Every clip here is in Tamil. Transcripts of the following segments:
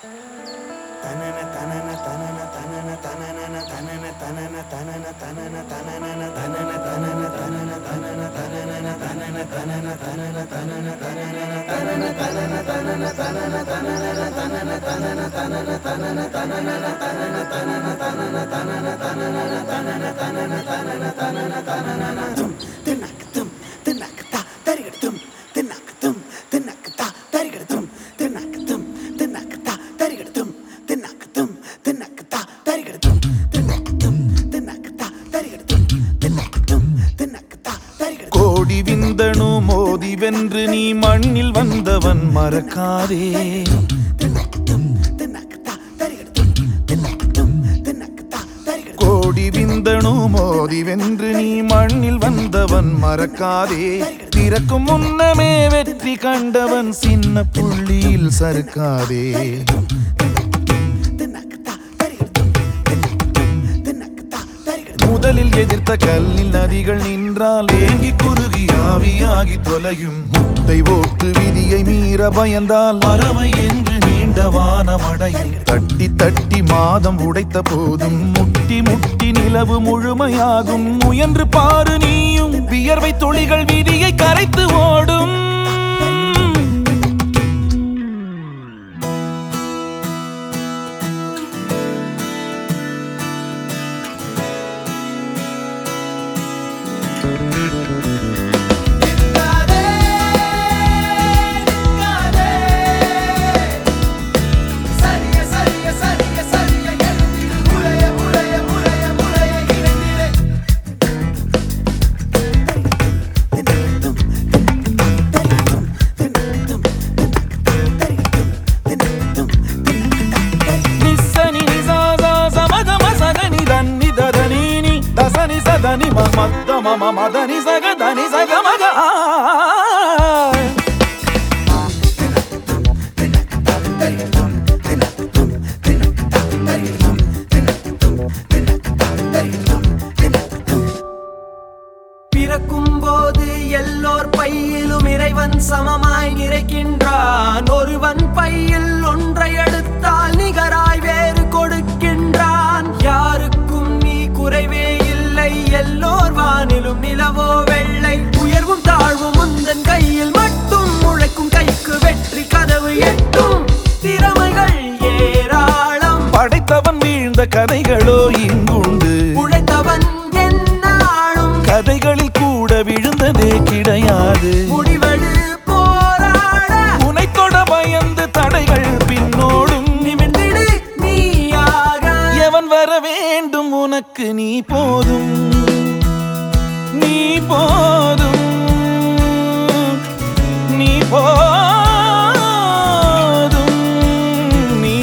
கோடி விந்தணு மோதி வென்று நீ மண்ணில் வந்தவன் மறக்காதே கோடி விந்தணு மோதி வென்று நீ மண்ணில் வந்தவன் மறக்காதே பிறக்கும் முன்னமே வெற்றி கண்டவன் சின்ன புள்ளியில் சறுக்காதே முதலில் எதிர்த்த கல்லில் நதிகள் நின்றால் ஏங்கி குறுகி ஆவியாகி தொலையும் முத்தை ஓட்டு விதியை மீற பயந்தால் பறவை என்று நீண்ட வானமடையும் தட்டி தட்டி மாதம் உடைத்த போதும் முட்டி முட்டி நிலவு முழுமையாகும் முயன்று பாரு நீயும் வியர்வை துளிகள் விதியை கரைத்து ஓடும் నిస్సని నిజాజ సమగమ సగని దన్ని దదనీని దసని సదని మద్ద మమ మదని సగ దని సగ మగ ఆ. பிறக்கும் போது எல்லோர் பையிலும் இறைவன் சமமாய் நிறைக்கின்றான் ஒருவன் பையில் ஒன்றை எடுத்தால் நிகராய் வேறு கொடுக்கின்றான் யாருக்கும் நீ குறைவே இல்லை எல்லோர் வானிலும் நிலவோ வெள்ளை உயர்வும் தாழ்வும் உந்தன் கையில் மட்டும் உழைக்கும் கைக்கு வெற்றி கதவு எட்டும் திறமைகள் ஏராளம் படைத்தவன் வீழ்ந்த கதைகளோ இங்குண்டு உழைத்தவன் என்னாலும் கதைகளில் கூட விழுந்ததே கிடையாது முடிவெடு போராட உனைத்தொட பயந்து தடைகள் பின்னோடும் நிமிர்ந்திடு நீயாக எவன் வர வேண்டும் உனக்கு நீ போதும் நீ போதும் நீ போதும் நீ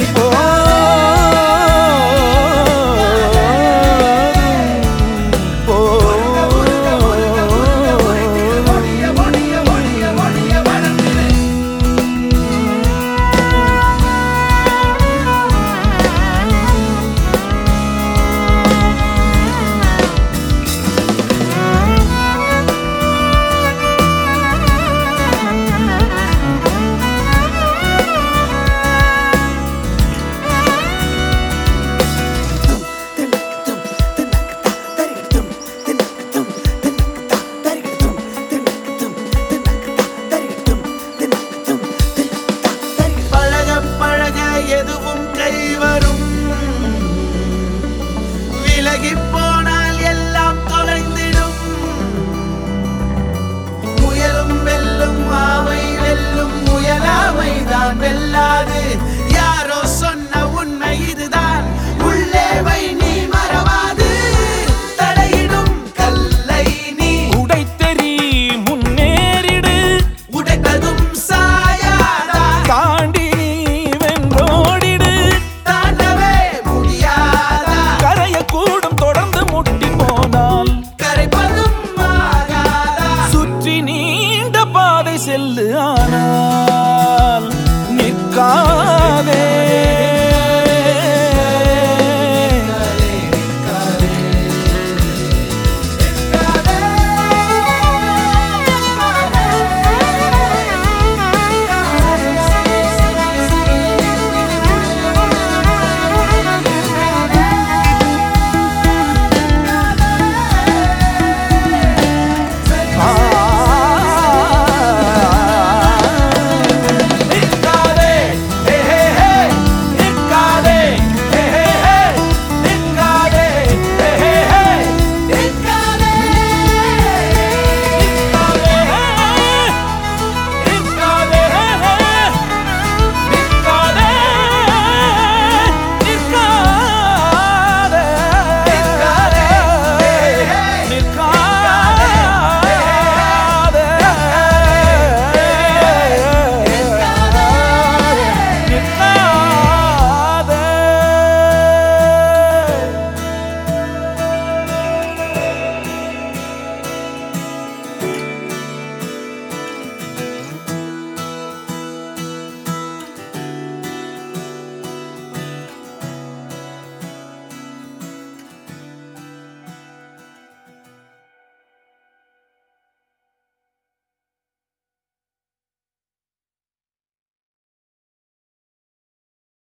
பழக பழக எதுவும் கை வரும் விலகி போனால் எல்லாம் தொலைந்திடும் முயலும் வெல்லும் ஆமை வெல்லும் முயலாமை தான் வெல்லாது யாரோ சொன்ன உண்மை இதுதான் உள்ளே வை நீ மறவாது தடையிடும் கல்லை நீ உடைத்தெறி முன்னேறிடு உடைத்ததும் சாயாதா தாண்டி நீ வென்றோடிடு தாண்டவே முடியாதா கரைய கூடும் தொடர்ந்து முட்டி போனால் கரைப்பதும் ஆகாதா சுற்றி நீண்ட பாதை செல்லு ஆனால்